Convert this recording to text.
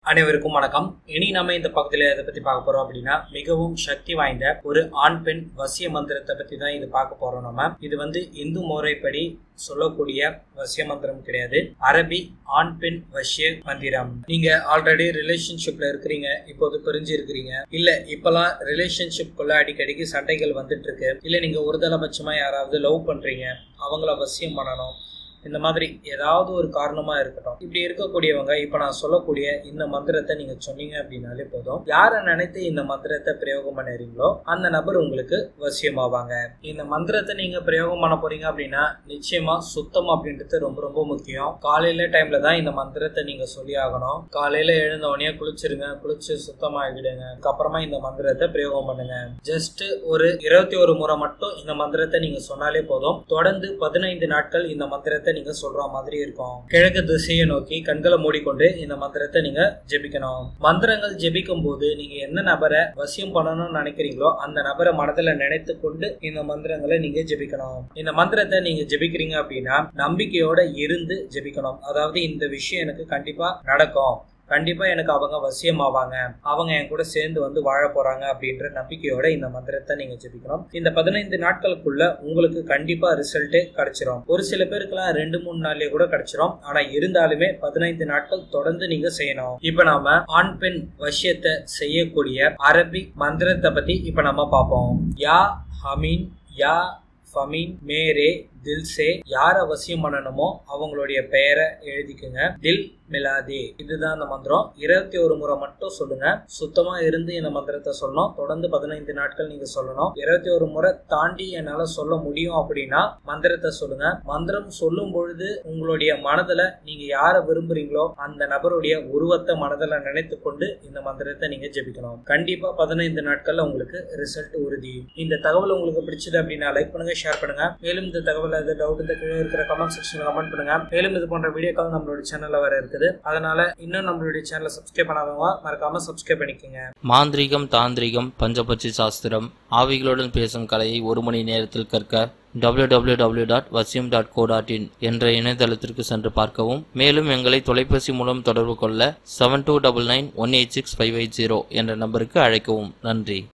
அனைவருக்கும் வணக்கம் இனி நம்ம இந்த பக்கத்துல எதை பத்தி பார்க்க போறோம் அப்படின்னா மிகவும் சக்தி வாய்ந்த ஒரு ஆண் பெண் வசிய மந்திரத்தை பத்தி தான் இது பார்க்க போறோம் நம்ம இது வந்து இந்து முறைப்படி சொல்லக்கூடிய வசிய மந்திரம் கிடையாது அரபி ஆண் பெண் வசிய மந்திரம் நீங்க ஆல்ரெடி ரிலேஷன்ஷிப்ல இருக்கிறீங்க இப்போது பிரிஞ்சு இருக்கிறீங்க இல்ல இப்பெல்லாம் ரிலேஷன்ஷிப்குள்ள அடிக்கடிக்கு சண்டைகள் வந்துட்டு இருக்கு இல்ல நீங்க ஒரு தலைபட்சமா யாராவது லவ் பண்றீங்க அவங்கள வசியம் பண்ணணும் இந்த மாதிரி ஏதாவது ஒரு காரணமா இருக்கட்டும் இப்படி இருக்கக்கூடியவங்க இப்ப நான் சொல்லக்கூடிய இந்த மந்திரத்தை நீங்க சொன்னீங்க அப்படின்னாலே போதும் யாரை நினைத்து இந்த மந்திரத்தை பிரயோகம் பண்ணுறீங்களோ அந்த நபர் உங்களுக்கு வசியமாவாங்க இந்த மந்திரத்தை நீங்க பிரயோகம் பண்ண போறீங்க அப்படின்னா நிச்சயமா சுத்தம் அப்படின்றது ரொம்ப ரொம்ப முக்கியம் காலையில டைம்ல தான் இந்த மந்திரத்தை நீங்க சொல்லி ஆகணும் காலையில எழுந்த உடனே குளிச்சிருங்க குளிச்சு சுத்தமாகிடுங்க அதுக்கப்புறமா இந்த மந்திரத்தை பிரயோகம் பண்ணுங்க ஜஸ்ட் ஒரு இருபத்தி ஒரு முறை மட்டும் இந்த மந்திரத்தை நீங்க சொன்னாலே போதும் தொடர்ந்து பதினைந்து நாட்கள் இந்த மந்திரத்தை நீங்க சொல்ற மாதிரி இருக்கும் கிழக்கு திசையை நோக்கி கண்களை மூடிக்கொண்டு இந்த மந்திரத்தை நீங்க ஜெபிக்கணும் மந்திரங்கள் ஜெபிக்கும் போது நீங்க என்ன நபரை வசியம் பண்ணணும்னு நினைக்கிறீங்களோ அந்த நபரை மனதுல நினைத்து கொண்டு இந்த மந்திரங்களை நீங்க ஜெபிக்கணும் இந்த மந்திரத்தை நீங்க ஜெபிக்கிறீங்க அப்படின்னா நம்பிக்கையோட இருந்து ஜெபிக்கணும் அதாவது இந்த விஷயம் எனக்கு கண்டிப்பா நடக்கும் கண்டிப்பா எனக்கு அவங்க வசியமாவாங்க அவங்க என் கூட சேர்ந்து வந்து வாழ போறாங்க அப்படின்ற நம்பிக்கையோட இந்த மந்திரத்தை நீங்க ஜெபிக்கணும் இந்த பதினைந்து நாட்களுக்குள்ள உங்களுக்கு கண்டிப்பா ரிசல்ட் கிடைச்சிரும் ஒரு சில பேருக்குலாம் ரெண்டு மூணு நாள்லயே கூட கிடைச்சிரும் ஆனா இருந்தாலுமே பதினைந்து நாட்கள் தொடர்ந்து நீங்க செய்யணும் இப்ப நாம ஆண் பெண் வசியத்தை செய்யக்கூடிய அரபிக் மந்திரத்தை பத்தி இப்ப நம்ம பார்ப்போம் யா ஹமீன் யா ஃபமீன் மேரே தில்சே யார் அவசியம் பண்ணணுமோ அவங்களுடைய பெயரை எழுதிக்குங்க தில் மிலாதே இதுதான் அந்த மந்திரம் இருபத்தி ஒரு முறை மட்டும் சொல்லுங்க சுத்தமா இருந்து இந்த மந்திரத்தை சொல்லணும் தொடர்ந்து பதினைந்து நாட்கள் நீங்க சொல்லணும் இருபத்தி ஒரு முறை தாண்டி என்னால சொல்ல முடியும் அப்படின்னா மந்திரத்தை சொல்லுங்க மந்திரம் சொல்லும் பொழுது உங்களுடைய மனதுல நீங்க யாரை விரும்புறீங்களோ அந்த நபருடைய உருவத்தை மனதில் நினைத்து கொண்டு இந்த மந்திரத்தை நீங்க ஜெபிக்கணும் கண்டிப்பா பதினைந்து நாட்கள்ல உங்களுக்கு ரிசல்ட் உறுதி இந்த தகவல் உங்களுக்கு பிடிச்சது அப்படின்னா லைக் பண்ணுங்க ஷேர் பண்ணுங்க மேலும் இந்த தகவல் ஏதாவது டவுட் இந்த கீழே இருக்கிற கமெண்ட் செக்ஷன்ல கமெண்ட் பண்ணுங்க மேலும் இது போன்ற வீடியோக்கள் நம்மளுடைய சேனல்ல வர இருக்குது அதனால இன்னும் நம்மளுடைய சேனலை சப்ஸ்கிரைப் பண்ணாதவங்க மறக்காம சப்ஸ்கிரைப் பண்ணிக்கோங்க மாந்திரீகம் தாந்திரிகம் பஞ்சபட்சி சாஸ்திரம் ஆவிகளுடன் பேசும் கலையை ஒரு மணி நேரத்தில் கற்க www.vasyam.co.in டாட் வசியம் டாட் கோ டாட் இன் என்ற இணையதளத்திற்கு சென்று பார்க்கவும் மேலும் எங்களை தொலைபேசி மூலம் தொடர்பு கொள்ள seven two double nine one eight six five eight zero என்ற நம்பருக்கு அழைக்கவும் நன்றி